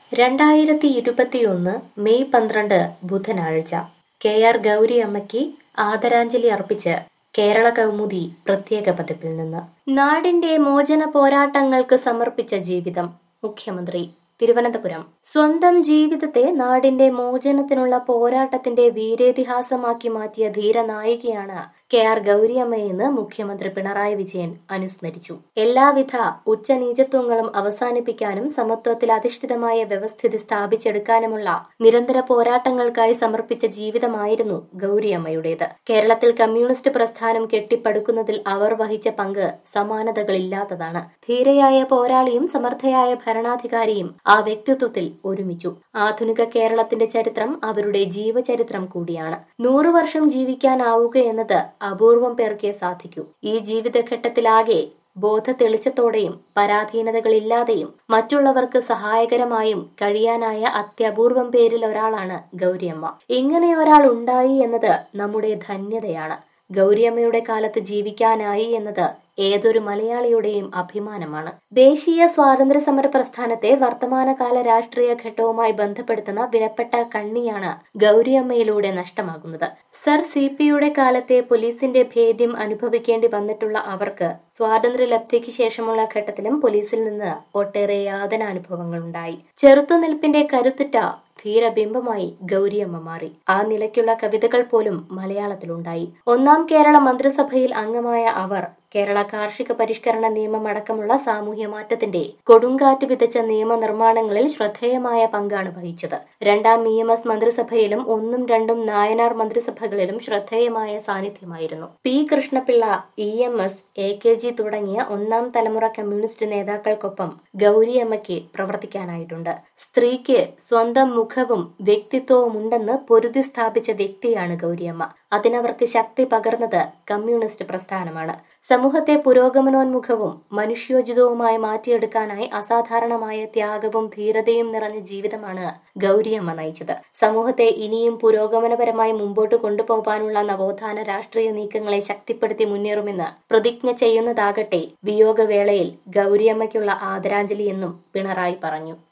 രണ്ടായിരത്തി ഇരുപത്തിയൊന്ന് മെയ് പന്ത്രണ്ട് ബുധനാഴ്ച കെ ആർ ഗൗരിയമ്മയ്ക്ക് ആദരാഞ്ജലി അർപ്പിച്ച് കേരള കൗമുദി പ്രത്യേക പതിപ്പിൽ നിന്ന് നാടിന്റെ മോചന പോരാട്ടങ്ങൾക്ക് സമർപ്പിച്ച ജീവിതം മുഖ്യമന്ത്രി തിരുവനന്തപുരം സ്വന്തം ജീവിതത്തെ നാടിന്റെ മോചനത്തിനുള്ള പോരാട്ടത്തിന്റെ വീരേതിഹാസമാക്കി മാറ്റിയ ധീരനായികയാണ് കെ ആർ ഗൗരിയമ്മയെന്ന് മുഖ്യമന്ത്രി പിണറായി വിജയൻ അനുസ്മരിച്ചു എല്ലാവിധ ഉച്ചനീചത്വങ്ങളും അവസാനിപ്പിക്കാനും സമത്വത്തിൽ അധിഷ്ഠിതമായ വ്യവസ്ഥിതി സ്ഥാപിച്ചെടുക്കാനുമുള്ള നിരന്തര പോരാട്ടങ്ങൾക്കായി സമർപ്പിച്ച ജീവിതമായിരുന്നു ഗൗരിയമ്മയുടേത് കേരളത്തിൽ കമ്മ്യൂണിസ്റ്റ് പ്രസ്ഥാനം കെട്ടിപ്പടുക്കുന്നതിൽ അവർ വഹിച്ച പങ്ക് സമാനതകളില്ലാത്തതാണ് ധീരയായ പോരാളിയും സമർത്ഥയായ ഭരണാധികാരിയും ആ വ്യക്തിത്വത്തിൽ ഒരുമിച്ചു ആധുനിക കേരളത്തിന്റെ ചരിത്രം അവരുടെ ജീവചരിത്രം കൂടിയാണ് നൂറു വർഷം ജീവിക്കാനാവുക എന്നത് അപൂർവം പേർക്കേ സാധിക്കൂ ഈ ജീവിതഘട്ടത്തിലാകെ ബോധ തെളിച്ചത്തോടെയും പരാധീനതകളില്ലാതെയും മറ്റുള്ളവർക്ക് സഹായകരമായും കഴിയാനായ അത്യപൂർവം പേരിൽ ഒരാളാണ് ഗൗരിയമ്മ ഇങ്ങനെ ഒരാൾ ഉണ്ടായി എന്നത് നമ്മുടെ ധന്യതയാണ് ഗൗരിയമ്മയുടെ കാലത്ത് ജീവിക്കാനായി എന്നത് ഏതൊരു മലയാളിയുടെയും അഭിമാനമാണ് ദേശീയ സ്വാതന്ത്ര്യ സമര പ്രസ്ഥാനത്തെ വർത്തമാനകാല രാഷ്ട്രീയ ഘട്ടവുമായി ബന്ധപ്പെടുത്തുന്ന വിലപ്പെട്ട കണ്ണിയാണ് ഗൗരിയമ്മയിലൂടെ നഷ്ടമാകുന്നത് സർ സി പിയുടെ കാലത്തെ പോലീസിന്റെ ഭേദ്യം അനുഭവിക്കേണ്ടി വന്നിട്ടുള്ള അവർക്ക് സ്വാതന്ത്ര്യലബ്ധിക്ക് ശേഷമുള്ള ഘട്ടത്തിലും പോലീസിൽ നിന്ന് ഒട്ടേറെ യാതനാനുഭവങ്ങൾ ഉണ്ടായി ചെറുത്തുനിൽപ്പിന്റെ കരുത്തുറ്റ ധീരബിംബമായി ഗൗരിയമ്മ മാറി ആ നിലയ്ക്കുള്ള കവിതകൾ പോലും മലയാളത്തിലുണ്ടായി ഒന്നാം കേരള മന്ത്രിസഭയിൽ അംഗമായ അവർ കേരള കാർഷിക പരിഷ്കരണ നിയമം അടക്കമുള്ള സാമൂഹ്യ മാറ്റത്തിന്റെ കൊടുങ്കാറ്റ് വിതച്ച നിയമനിർമ്മാണങ്ങളിൽ ശ്രദ്ധേയമായ പങ്കാണ് വഹിച്ചത് രണ്ടാം ഇ എം എസ് മന്ത്രിസഭയിലും ഒന്നും രണ്ടും നായനാർ മന്ത്രിസഭകളിലും ശ്രദ്ധേയമായ സാന്നിധ്യമായിരുന്നു P Krishnapillai E M S A K G തുടങ്ങിയ ഒന്നാം തലമുറ കമ്മ്യൂണിസ്റ്റ് നേതാക്കൾക്കൊപ്പം ഗൗരിയമ്മയ്ക്ക് പ്രവർത്തിക്കാനായിട്ടുണ്ട് സ്ത്രീക്ക് സ്വന്തം മുഖവും വ്യക്തിത്വവും ഉണ്ടെന്ന് പൊരുതി സ്ഥാപിച്ച വ്യക്തിയാണ് ഗൗരിയമ്മ അതിനവർക്ക് ശക്തി പകർന്നത് കമ്മ്യൂണിസ്റ്റ് പ്രസ്ഥാനമാണ് സമൂഹത്തെ പുരോഗമനോന്മുഖവും മനുഷ്യോചിതവുമായി മാറ്റിയെടുക്കാനായി അസാധാരണമായ ത്യാഗവും ധീരതയും നിറഞ്ഞ ജീവിതമാണ് ഗൗരിയമ്മ നയിച്ചത് സമൂഹത്തെ ഇനിയും പുരോഗമനപരമായി മുമ്പോട്ട് കൊണ്ടുപോകാനുള്ള നവോത്ഥാന രാഷ്ട്രീയ നീക്കങ്ങളെ ശക്തിപ്പെടുത്തി മുന്നേറുമെന്ന് പ്രതിജ്ഞ ചെയ്യുന്നതാകട്ടെ വിയോഗവേളയിൽ ഗൗരിയമ്മയ്ക്കുള്ള ആദരാഞ്ജലി എന്നും പിണറായി പറഞ്ഞു